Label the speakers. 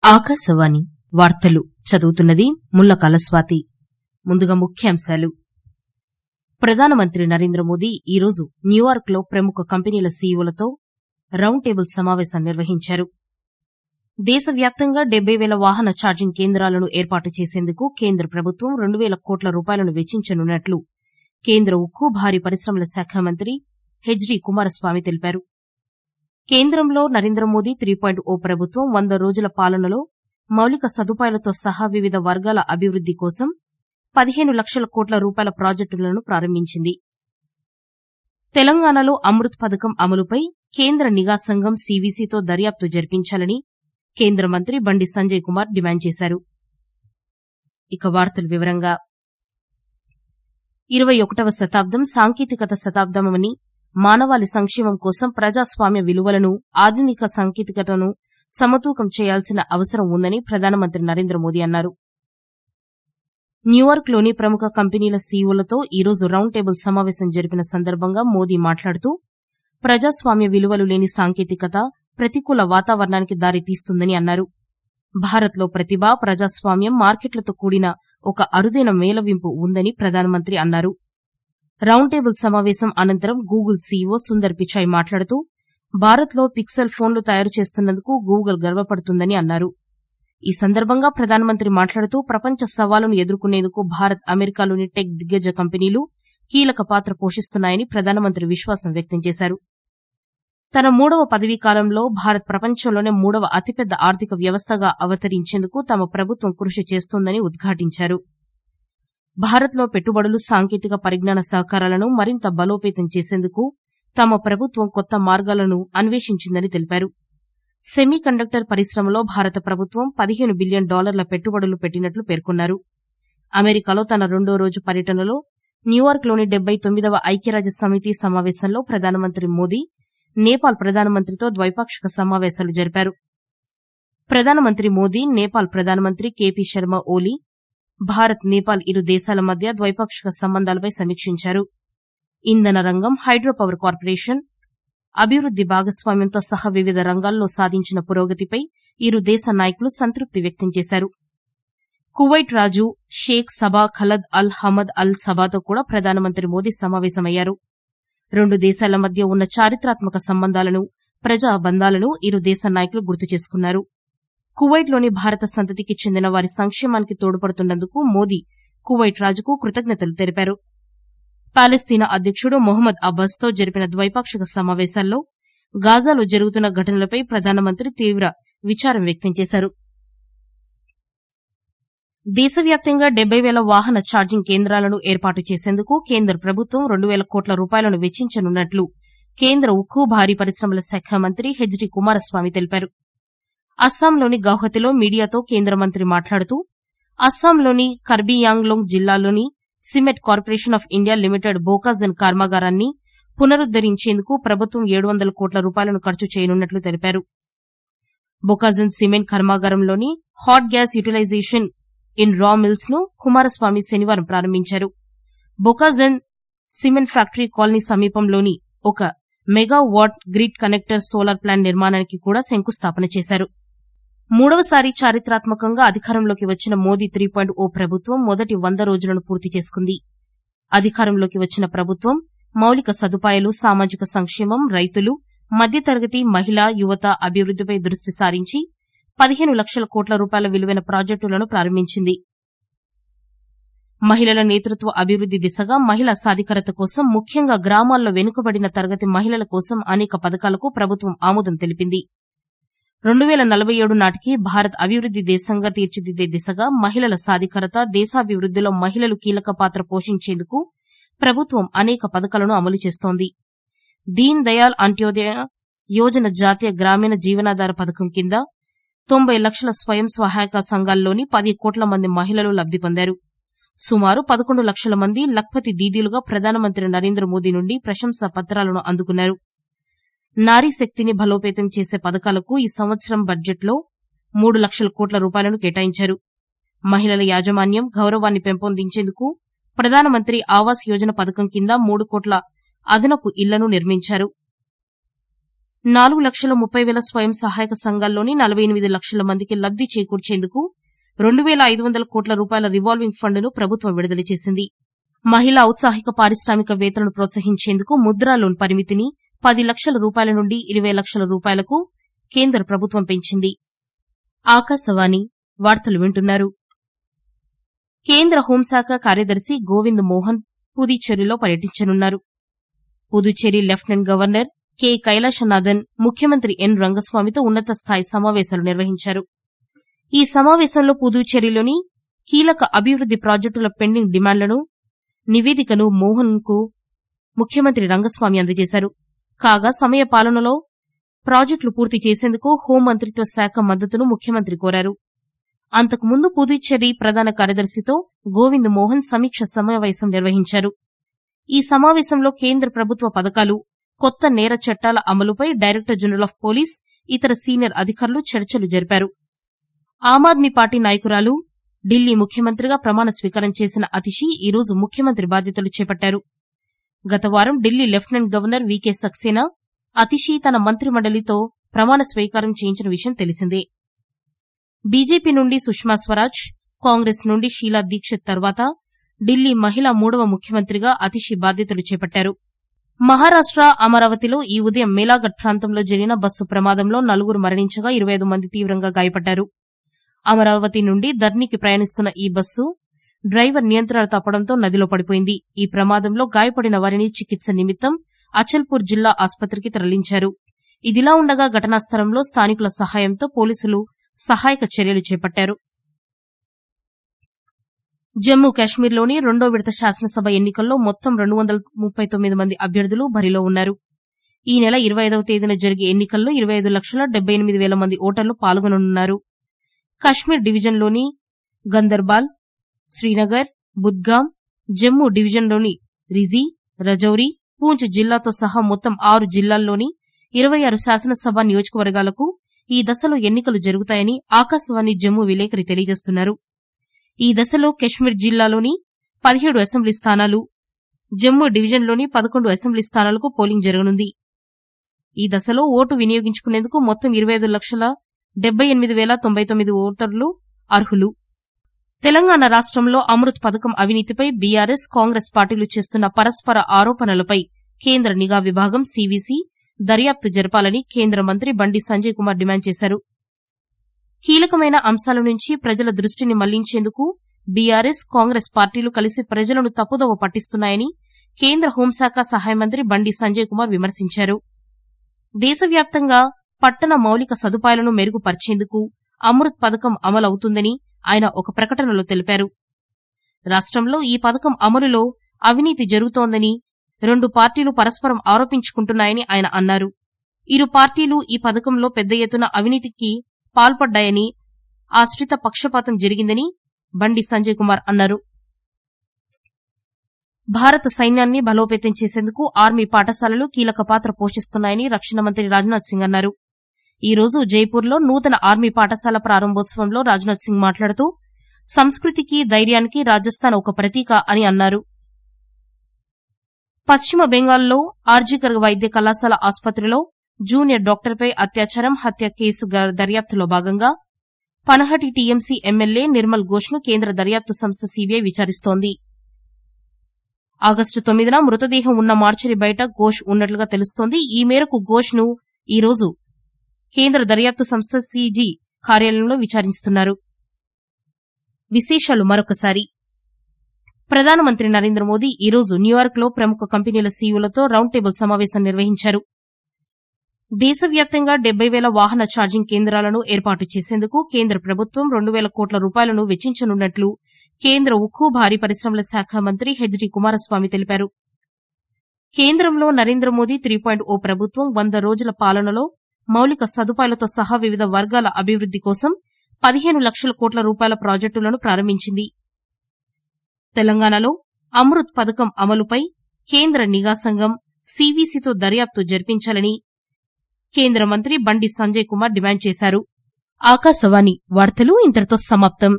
Speaker 1: ఆకాశవాణి వార్తలు చదువుతున్నది ముల్లకాల స్వాతి ముందుగా ముఖ్యాంశాలు ప్రధానమంత్రి నరేంద్ర మోదీ ఈరోజు న్యూయార్క్ లో ప్రముఖ కంపెనీల సీఈఓలతో రౌండ్ టేబుల్ సమావేశం నిర్వహించారు దేశవ్యాప్తంగా డెబ్బై పేల వాహన ఛార్జింగ్ కేంద్రాలను ఏర్పాటు చేసేందుకు కేంద్ర ప్రభుత్వం రెండు పేల కోట్ల రూపాయలను వెచ్చించనున్నట్లు కేంద్ర ఉక్కు భారీ పరిశ్రమల శాఖ మంత్రి హెచ్ డి కుమారస్వామి తెలిపారు కేంద్రంలో Narendra Modi three point O ప్రభుత్వం వంద రోజుల పాలనలో మౌలిక సదుపాయాలతో సహా వివిధ వర్గాల అభివృద్ది కోసం పదిహేను లక్షల కోట్ల రూపాయల ప్రాజెక్టులను ప్రారంభించింది తెలంగాణలో అమృత్ పథకం అమలుపై కేంద్ర నిఘా సంఘం సీవీసీతో దర్యాప్తు జరిపించాలని కేంద్ర మంత్రి బండి సంజయ్ కుమార్ డిమాండ్ చేశారు ఇక వార్తల వివరంగా ఇరవై ఒకటవ శతాబ్దం సాంకేతికత శతాబ్దమని మానవాళి సంక్షేమం కోసం ప్రజాస్వామ్య విలువలను ఆధునిక సాంకేతికతను సమతూకం చేయాల్సిన అవసరం ఉందని ప్రధానమంత్రి నరేంద్ర మోదీ అన్నారు న్యూయార్క్ లోని ప్రముఖ కంపెనీల సీఈఓలతో ఈరోజు రౌండ్ టేబుల్ సమావేశం జరిపిన సందర్భంగా మోదీ మాట్లాడుతూ ప్రజాస్వామ్య విలువలు లేని సాంకేతికత ప్రతికూల వాతావరణానికి దారితీస్తుందని అన్నారు భారత్లో ప్రతిభ ప్రజాస్వామ్యం మార్కెట్లతో కూడిన ఒక అరుదైన మేళవింపు ఉందని ప్రధానమంత్రి అన్నారు రౌండ్ టేబుల్ సమావేశం అనంతరం గూగుల్ సీఈఓ సుందర్ పిచాయ్ మాట్లాడుతూ భారత్లో పిక్సెల్ ఫోన్లు తయారు చేస్తున్నందుకు గూగుల్ గర్వపడుతుందని అన్నారు ఈ సందర్భంగా ప్రధానమంత్రి మాట్లాడుతూ ప్రపంచ సవాలును ఎదుర్కొనేందుకు భారత్ అమెరికాలోని టెక్ దిగ్గజ కంపెనీలు కీలక పాత్ర పోషిస్తున్నాయని ప్రధానమంత్రి విశ్వాసం వ్యక్తం చేశారు తన మూడవ పదవీకాలంలో భారత్ ప్రపంచంలోనే మూడవ అతిపెద్ద ఆర్థిక వ్యవస్థగా అవతరించేందుకు తమ ప్రభుత్వం కృషి చేస్తోందని ఉద్ఘాటించారు భారత్లో పెట్టుబడులు సాంకేతిక పరిజ్ఞాన సహకారాలను మరింత బలోపేతం చేసేందుకు తమ ప్రభుత్వం కొత్త మార్గాలను అన్వేషించిందని తెలిపారు సెమీ కండక్టర్ పరిశ్రమలో భారత ప్రభుత్వం పదిహేను బిలియన్ డాలర్ల పెట్టుబడులు పెట్టినట్లు పేర్కొన్నారు అమెరికాలో తన రెండో రోజు పర్యటనలో న్యూయార్క్ లోని డెబ్బై తొమ్మిదవ ఐక్యరాజ్య సమితి సమావేశంలో ప్రధానమంత్రి మోదీ నేపాల్ ప్రధానమంత్రితో ద్వైపాక్షిక సమావేశాలు జరిపారు ప్రధానమంత్రి మోదీ నేపాల్ ప్రధానమంత్రి కేపీ శర్మ ఓలీ భారత్ నేపాల్ ఇరు దేశాల మధ్య ద్వైపాక్షిక సంబంధాలపై సమీక్షించారు ఇంధన రంగం హైడ్రో పవర్ కార్పొరేషన్ అభివృద్ది భాగస్వామ్యంతో సహా వివిధ రంగాల్లో సాధించిన పురోగతిపై ఇరు దేశ నాయకులు సంతృప్తి వ్యక్తం చేశారు కువైట్ రాజు Sheikh Sabah Khalid Al Hamad Al సబాతో కూడా ప్రధానమంత్రి మోదీ సమావేశమయ్యారు రెండు దేశాల మధ్య ఉన్న చారిత్రాత్మక సంబంధాలను ప్రజా బంధాలను ఇరు దేశ నాయకులు గుర్తు చేసుకున్నారు కువైట్లోని భారత సంతతికి చెందిన వారి సంక్షేమానికి తోడ్పడుతున్నందుకు మోదీ కువైట్ రాజుకు కృతజ్ఞతలు తెలిపారు పాలస్తీనా అధ్యకుడు మొహమ్మద్ అబ్బాస్తో జరిపిన ద్వైపాక్షిక సమావేశాల్లో గాజాలో జరుగుతున్న ఘటనలపై ప్రధానమంత్రి తీవ్ర విచారం వ్యక్తం చేశారు దేశవ్యాప్తంగా డెబ్బై పేల వాహన ఛార్జింగ్ కేంద్రాలను ఏర్పాటు చేసేందుకు కేంద్ర ప్రభుత్వం రెండు పేల కోట్ల రూపాయలను వెచ్చించనున్నట్లు కేంద్ర ఉక్కు భారీ పరిశ్రమల శాఖ మంత్రి హెచ్ డి కుమారస్వామి తెలిపారు అస్సాంలోని గౌహతిలో మీడియాతో కేంద్ర మంత్రి మాట్లాడుతూ అస్సాంలోని కర్బియాంగ్లోంగ్ జిల్లాలోని cement corporation of India limited Bokajan కర్మాగారాన్ని పునరుద్దరించేందుకు ప్రభుత్వం ఏడు వందల కోట్ల రూపాయలను ఖర్చు చేయనున్నట్లు తెలిపారు బొకాజన్ సిమెంట్ కర్మాగారంలోని hot gas utilisation in raw mills ను కుమారస్వామి శనివారం ప్రారంభించారు బొకాజన్ సిమెంట్ ఫ్యాక్టరీ కాలనీ సమీపంలోని ఒక mega watt grid connector solar plant నిర్మాణానికి కూడా శంకుస్థాపన చేశారు మూడవసారి చారిత్రాత్మకంగా అధికారంలోకి వచ్చిన మోదీ త్రీ పాయింట్ ఓ ప్రభుత్వం మొదటి వంద రోజులను పూర్తి చేసుకుంది అధికారంలోకి వచ్చిన ప్రభుత్వం మౌలిక సదుపాయాలు సామాజిక సంక్షేమం రైతులు మధ్యతరగతి మహిళా యువత అభివృద్దిపై దృష్టి సారించి పదిహేను లక్షల కోట్ల రూపాయల విలువైన ప్రాజెక్టులను ప్రారంభించింది మహిళల నేతృత్వ అభివృద్ది దిశగా మహిళా సాధికారత కోసం ముఖ్యంగా గ్రామాల్లో వెనుకబడిన తరగతి మహిళల కోసం అనేక పథకాలకు ప్రభుత్వం ఆమోదం తెలిపింది రెండు పేల నలభై ఏడు నాటికి భారత్ అభివృద్ది దేశంగా తీర్చిదిద్దే దిశగా మహిళల సాధికారత దేశాభివృద్దిలో మహిళలు కీలక పాత్ర పోషించేందుకు ప్రభుత్వం అనేక పథకాలను అమలు చేస్తోంది దీన్ దయాళ్ అంత్యోదయ యోజన జాతీయ గ్రామీణ జీవనాధార పథకం కింద తొంభై లక్షల స్వయం సహాయక సంఘాల్లోని పది కోట్ల మంది మహిళలు లబ్ది పొందారు సుమారు పదకొండు లక్షల మంది లఖ్పతి దీదీలుగా ప్రధానమంత్రి నరేంద్ర మోదీ నుండి ప్రశంసా పత్రాలను అందుకున్నారు నారీ శక్తిని బలోపేతం చేసే పథకాలకు ఈ సంవత్సరం బడ్జెట్లో మూడు లక్షల కోట్ల రూపాయలను కేటాయించారు మహిళల యాజమాన్యం గౌరవాన్ని పెంపొందించేందుకు ప్రధానమంత్రి ఆవాస్ యోజన పథకం కింద మూడు కోట్ల అదనపు ఇళ్లను నిర్మించారు నాలుగు లక్షల ముప్పై వేల స్వయం సహాయక సంఘాల్లోని నలభై ఎనిమిది లక్షల మందికి లబ్ది చేకూర్చేందుకు రెండు వేల ఐదు వందల కోట్ల రూపాయల రివాల్వింగ్ ఫండ్ను ప్రభుత్వం విడుదల చేసింది మహిళా ఔత్సాహిక పారిశ్రామికవేత్తలను ప్రోత్సహించేందుకు ముద్రా లోన్ పరిమితిని పది లక్షల రూపాయల నుండి ఇరవై లక్షల రూపాయలకు కేంద్ర ప్రభుత్వం పెంచింది ఆకాశవాణి వార్తలు వింటున్నారు కేంద్ర హోంశాఖ కార్యదర్శి గోవింద్ మోహన్ పుదుచ్చేరిలో పర్యటించనున్నారు Puducherry lieutenant governor K Kailasanathan ముఖ్యమంత్రి ఎన్ రంగస్వామితో ఉన్నత స్థాయి సమావేశాలు నిర్వహించారు ఈ సమావేశంలో పుదుచ్చేరిలోని కీలక అభివృద్ది ప్రాజెక్టుల పెండింగ్ డిమాండ్లను నివేదికను మోహన్ కు ముఖ్యమంత్రి రంగస్వామి అందజేశారు కాగా సమయ పాలనలో ప్రాజెక్టులు పూర్తి చేసేందుకు హోంమంత్రిత్వ శాఖ మద్దతును ముఖ్యమంత్రి కోరారు అంతకుముందు పుదుచ్చేరి ప్రధాన కార్యదర్శితో గోవింద్ మోహన్ సమీక్ష సమావేశం నిర్వహించారు ఈ సమావేశంలో కేంద్ర ప్రభుత్వ పథకాలు కొత్త నేర చట్టాల అమలుపై డైరెక్టర్ జనరల్ ఆఫ్ పోలీస్ ఇతర సీనియర్ అధికారులు చర్చలు జరిపారు ఆమ్ ఆద్మీ పార్టీ నాయకురాలు ఢిల్లీ ముఖ్యమంత్రిగా ప్రమాణ స్వీకారం చేసిన అతిషి ఈ రోజు ముఖ్యమంత్రి బాధ్యతలు చేపట్టారు గత వారం Delhi lieutenant governor VK Saxena Atishi తన మంత్రిమండలితో ప్రమాణ స్వీకారం చేయించిన విషయం తెలిసిందే బీజేపీ నుండి సుష్మా స్వరాజ్ కాంగ్రెస్ నుండి షీలా దీక్షిత్ తర్వాత ఢిల్లీ మహిళా మూడవ ముఖ్యమంత్రిగా అతిషి బాధ్యతలు చేపట్టారు మహారాష్ట అమరావతిలో ఈ ఉదయం మేలాగఢ్ ప్రాంతంలో జరిగిన బస్సు ప్రమాదంలో నలుగురు మరణించగా ఇరవై ఐదు మంది తీవ్రంగా గాయపడ్డారు అమరావతి నుండి దర్నికి ప్రయాణిస్తున్న ఈ బస్సు డ్రైవర్ నియంత్రణ తప్పడంతో నదిలో పడిపోయింది ఈ ప్రమాదంలో గాయపడిన వారిని చికిత్స నిమిత్తం అచల్పూర్ జిల్లా ఆసుపత్రికి తరలించారు ఇదిలా ఉండగా ఘటనా స్థలంలో స్థానికుల సహాయంతో పోలీసులు సహాయక చర్యలు చేపట్టారు జమ్మూ కాశ్మీర్లోని రెండో విడత శాసనసభ ఎన్నికల్లో మొత్తం రెండు వందల ముప్పై తొమ్మిది మంది అభ్యర్థులు బరిలో ఉన్నారు ఈ నెల ఇరవై ఐదవ తేదీన జరిగే ఎన్నికల్లో ఇరవై ఐదు లక్షల డెబ్బై ఎనిమిది వేల మంది ఓటర్లు పాల్గొననున్నారు కశ్మీర్ డివిజన్లోని గందర్బాల్ శ్రీనగర్ బుద్గాం జమ్మూ డివిజన్లోని రిజీ రజౌరి పూంచ్ జిల్లాతో సహా మొత్తం ఆరు జిల్లాల్లోని ఇరవై ఆరు శాసనసభ నియోజకవర్గాలకు ఈ దశలో ఎన్నికలు జరుగుతాయని ఆకాశవాణి జమ్మూ విలేకరి తెలియజేస్తున్నారు ఈ దశలో కశ్మీర్ జిల్లాలోని పదిహేడు అసెంబ్లీ స్థానాలు జమ్మూ డివిజన్లోని పదకొండు అసెంబ్లీ స్థానాలకు పోలింగ్ జరగనుంది ఈ దశలో ఓటు వినియోగించుకునేందుకు మొత్తం ఇరవై ఐదు లక్షల డెబ్బై ఎనిమిది వేల తొంభై తొమ్మిది ఓటర్లు అర్హులు తెలంగాణ రాష్టంలో అమృత్ పథకం అవినీతిపై బీఆర్ఎస్ కాంగ్రెస్ పార్టీలు చేస్తున్న పరస్పర ఆరోపణలపై కేంద్ర నిఘా విభాగం సీవీసీ దర్యాప్తు జరపాలని కేంద్ర మంత్రి బండి సంజయ్ కుమార్ డిమాండ్ చేశారు కీలకమైన అంశాల నుంచి ప్రజల దృష్టిని మళ్లించేందుకు బీఆర్ఎస్ కాంగ్రెస్ పార్టీలు కలిసి ప్రజలను తప్పుదోవ పట్టిస్తున్నాయని కేంద్ర హోంశాఖ సహాయ మంత్రి బండి సంజయ్ కుమార్ విమర్శించారు దేశవ్యాప్తంగా పట్టణ మౌలిక సదుపాయాలను మెరుగుపర్చేందుకు అమృత్ పథకం అమలవుతుందని ఆయన ఒక ప్రకటనలో తెలిపారు రాష్టంలో ఈ పథకం అమలులో అవినీతి జరుగుతోందని రెండు పార్టీలు పరస్పరం ఆరోపించుకుంటున్నాయని ఆయన అన్నారు ఇరు పార్టీలు ఈ పథకంలో పెద్ద ఎత్తున అవినీతికి పాల్పడ్డాయని ఆశ్రిత పక్షపాతం జరిగిందని బండి సంజయ్ కుమార్ అన్నారు భారత సైన్యాన్ని బలోపేతం చేసేందుకు ఆర్మీ పాఠశాలలు కీలక పాత్ర పోషిస్తున్నాయని రక్షణ మంత్రి రాజ్నాథ్ సింగ్ అన్నారు ఈ రోజు జైపూర్లో నూతన ఆర్మీ పాఠశాల ప్రారంభోత్సవంలో రాజ్నాథ్ సింగ్ మాట్లాడుతూ సంస్కృతికి ధైర్యానికి రాజస్థాన్ ఒక ప్రతీక అని అన్నారు పశ్చిమ బెంగాల్లో ఆర్జీకర్ వైద్య కళాశాల ఆసుపత్రిలో జూనియర్ డాక్టర్పై అత్యాచారం హత్య కేసు దర్యాప్తులో భాగంగా పనహటి టీఎంసీ ఎమ్మెల్యే నిర్మల్ ఘోష్ను కేంద్ర దర్యాప్తు సంస్థ సీబీఐ విచారిస్తోంది ఆగస్టు తొమ్మిదిన మృతదేహం ఉన్న మార్చరీ బయట ఘోష్ ఉన్నట్లుగా తెలుస్తోంది ఈ మేరకు ఘోష్ను ఈ రోజు కేంద్ర దర్యాప్తు సంస్థ సీజీ కార్యాలయంలో విచారిస్తున్నారు విశేషాలు మరొకసారి ప్రధానమంత్రి నరేంద్ర మోదీ ఈ రోజు న్యూయార్క్ లో ప్రముఖ కంపెనీల సీఈఓలతో రౌండ్ టేబుల్ సమావేశం నిర్వహించారు దేశవ్యాప్తంగా డెబ్బై వేల వాహన ఛార్జింగ్ కేంద్రాలను ఏర్పాటు చేసేందుకు కేంద్ర ప్రభుత్వం రెండు వేల కోట్ల రూపాయలను వెచ్చించనున్నట్లు కేంద్ర ఉక్కు భారీ పరిశ్రమల శాఖ మంత్రి హెచ్డి కుమారస్వామి తెలిపారు కేంద్రంలో Narendra Modi three point O ప్రభుత్వం వంద రోజుల పాలనలో మౌలిక సదుపాయాలతో సహా వివిధ వర్గాల అభివృద్ది కోసం పదిహేను లక్షల కోట్ల రూపాయల ప్రాజెక్టులను ప్రారంభించింది తెలంగాణలో అమృత్ పథకం అమలుపై కేంద్ర నిఘా సంఘం సీవీసీతో దర్యాప్తు జరిపించాలని కేంద్ర మంత్రి బండి సంజయ్ కుమార్ డిమాండ్ చేశారు ఆకాశవాణి వార్తలు ఇంతటితో సమాప్తం